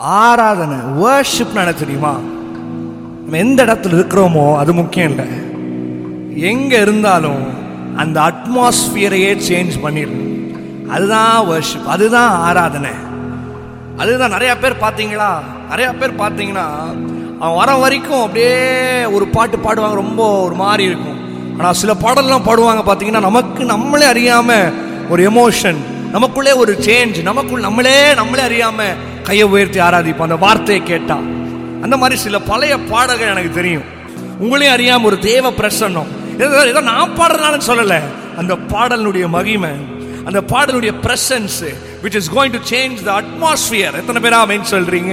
ஆராதனை வேர்ஷிப் என்ன தெரியுமா நம்ம எந்த இடத்துல இருக்கிறோமோ அது முக்கியம் இல்லை எங்க இருந்தாலும் அந்த அட்மாஸ்பியரையே சேஞ்ச் பண்ணிடணும் அதுதான் வர்ஷிப் அதுதான் ஆராதனை அதுதான் நிறைய பேர் பார்த்தீங்களா நிறைய பேர் பார்த்தீங்கன்னா அவன் வர வரைக்கும் அப்படியே ஒரு பாட்டு பாடுவாங்க ரொம்ப ஒரு மாதிரி இருக்கும் ஆனால் சில பாடல்லாம் பாடுவாங்க பார்த்தீங்கன்னா நமக்கு நம்மளே அறியாம ஒரு எமோஷன் நமக்குள்ளே ஒரு சேஞ்ச் நமக்குள் நம்மளே நம்மளே அறியாம கையை உயர்த்தி ஆராதிப்போம் அந்த வார்த்தையை கேட்டா அந்த மாதிரி சில பழைய பாடல்கள் எனக்கு தெரியும் உங்களையும் அறியாம ஒரு தேவ பிரசன்னம் ஏதோ ஏதோ நான் பாடுறதுனால சொல்லலை அந்த பாடலுடைய மகிமை அந்த பாடலுடைய presence which is going to change the atmosphere எத்தனை பேரா அப்படின்னு சொல்றீங்க